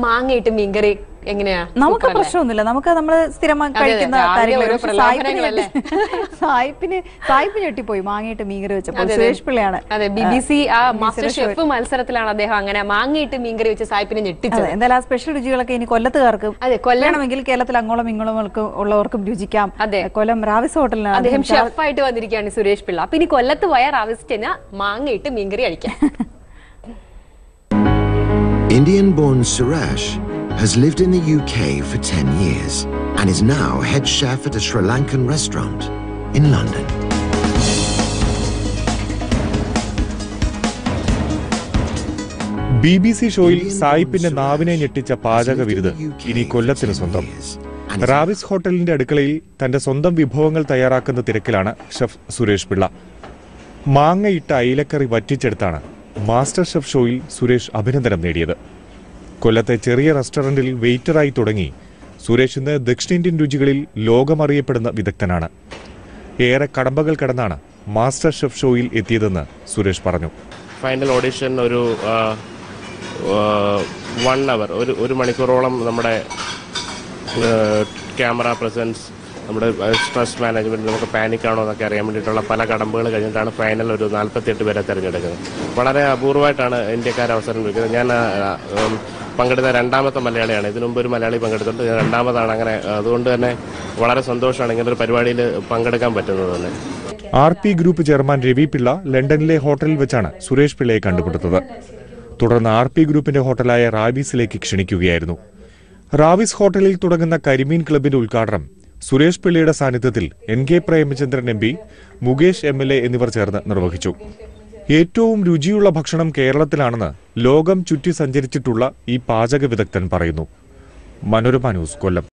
മാങ്ങയിട്ട് മീൻകറി എങ്ങനെയാ നമുക്ക് സൂപ്പർ അല്ലേ? പ്രശ്നമൊന്നുമില്ല നമുക്ക് നമ്മൾ സ്ഥിരമായി അതെ, കഴിക്കുന്ന രാവിലെ കാര്യങ്ങളല്ലേ. ഓരോ പക്ഷെ സായിപ്പിന് പ്രലോഭനങ്ങളല്ലേ? ഞെട്ടി- സായിപ്പിന് സായിപ്പ് ഞെട്ടിപ്പോയി മാങ്ങയിട്ട് മീൻകറി വെച്ചപ്പോൾ അതെ, അതെ. സുരേഷ് പിള്ളയാണ് അതെ ബി ബി സി ആ BBC മാസ്റ്റർ യുടെ show. ഷെഫ് മത്സരത്തിലാണ് അദ്ദേഹം അങ്ങനെ മാങ്ങയിട്ട് മീൻകറി വെച്ച് സായിപ്പിനെ ഞെട്ടിച്ചത് അതെ എന്തായാലും ആ സ്പെഷ്യൽ രുചികളൊക്കെ ഇനി കൊല്ലത്തുകാർക്കും അതെ, കൊല്ലം- വേണമെങ്കിൽ കേരളത്തിൽ അങ്ങോളം ഇങ്ങോളം ഉള്ളവർക്കും രുചിക്കാം അതെ. കൊല്ലം റാവിസ് ഹോട്ടലിനാണ് അദ്ദേഹം അദ്ദേഹം ഷെഫായിട്ട് വന്നിരിക്കുകയാണ് സുരേഷ് പിള്ള അപ്പൊ ഇനി കൊല്ലത്ത് പോയ റാവിസ്റ്റിന് മാങ്ങയിട്ട് മീൻകറി അടിക്കാം Indian born Suresh has lived in the UK for 10 years and is now head chef at a Sri Lankan restaurant in London. B B C ഷോയിൽ സായിപ്പിന്റെ നാവിനെ ഞെട്ടിച്ച പാചക വിരുത് ഇനി കൊല്ലത്തിന് സ്വന്തം റാവിസ് ഹോട്ടലിന്റെ അടുക്കളയിൽ തന്റെ സ്വന്തം വിഭവങ്ങൾ തയ്യാറാക്കുന്ന തിരക്കിലാണ് ഷെഫ് സുരേഷ് പിള്ള മാങ്ങയിട്ട അയിലക്കറി വറ്റിച്ചെടുത്താണ് മാസ്റ്റർ ഷെഫ് ഷോയിൽ സുരേഷ് അഭിനന്ദനം നേടിയത് കൊല്ലത്തെ ചെറിയ റെസ്റ്റോറന്റിൽ വെയിറ്ററായി തുടങ്ങി സുരേഷ് ഇന്ന് ദക്ഷിണേന്ത്യൻ രുചികളിൽ ലോകമറിയപ്പെടുന്ന വിദഗ്ധനാണ് ഏറെ കടമ്പകൾ കടന്നാണ് മാസ്റ്റർ ഷെഫ് ഷോയിൽ എത്തിയതെന്ന് സുരേഷ് പറഞ്ഞു ഫൈനൽ ഓഡിഷൻ ഒരു വൺ അവർ ഒരു ഒരു മണിക്കൂറോളം നമ്മുടെ ക്യാമറ പ്രസൻസ് നമ്മുടെ സ്ട്രെസ് മാനേജ്മെന്റ് നമുക്ക് പാനിക് ആണോ എന്നൊക്കെ അറിയാൻ വേണ്ടിയിട്ടുള്ള പല കടമ്പകൾ കഴിഞ്ഞിട്ടാണ് ഫൈനൽ ഒരു നാൽപ്പത്തിയെട്ട് പേരെ തിരഞ്ഞെടുക്കുന്നത് വളരെ അപൂർവമായിട്ടാണ് ഇന്ത്യക്കാർ അവസരം ലഭിക്കുന്നത് ഞാൻ ആ, ഉം, പങ്കെടുത്ത രണ്ടാമത്തെ മലയാളിയാണ് ഇതിനു മുമ്പ് ഒരു മലയാളി പങ്കെടുത്തിട്ട് ഞാൻ രണ്ടാമതാണ് അങ്ങനെ അതുകൊണ്ട് തന്നെ വളരെ സന്തോഷമാണ് ഇങ്ങനെ ഒരു പരിപാടിയിൽ പങ്കെടുക്കാൻ പറ്റുന്നത് തന്നെ R P group chairman Ravi Pillai ലണ്ടനിലെ ഹോട്ടലിൽ വെച്ചാണ് സുരേഷ് പിള്ളയെ കണ്ടുപിടുത്തത് തുടർന്ന് ആർ പി ഗ്രൂപ്പിന്റെ ഹോട്ടലായ റാവീസിലേക്ക് ക്ഷണിക്കുകയായിരുന്നു റാവിസ് ഹോട്ടലിൽ തുടങ്ങുന്ന കരിമീൻ ക്ലബിന്റെ ഉദ്ഘാടനം സുരേഷ് പിള്ളയുടെ സാന്നിധ്യത്തിൽ N K Premachandran M P Mukesh M L A എന്നിവർ ചേർന്ന് നിർവഹിച്ചു ഏറ്റവും രുചിയുള്ള ഭക്ഷണം കേരളത്തിലാണെന്ന് ലോകം ചുറ്റി സഞ്ചരിച്ചിട്ടുള്ള ഈ പാചക വിദഗ്ധൻ പറയുന്നു മനോരമ ന്യൂസ് കൊല്ലം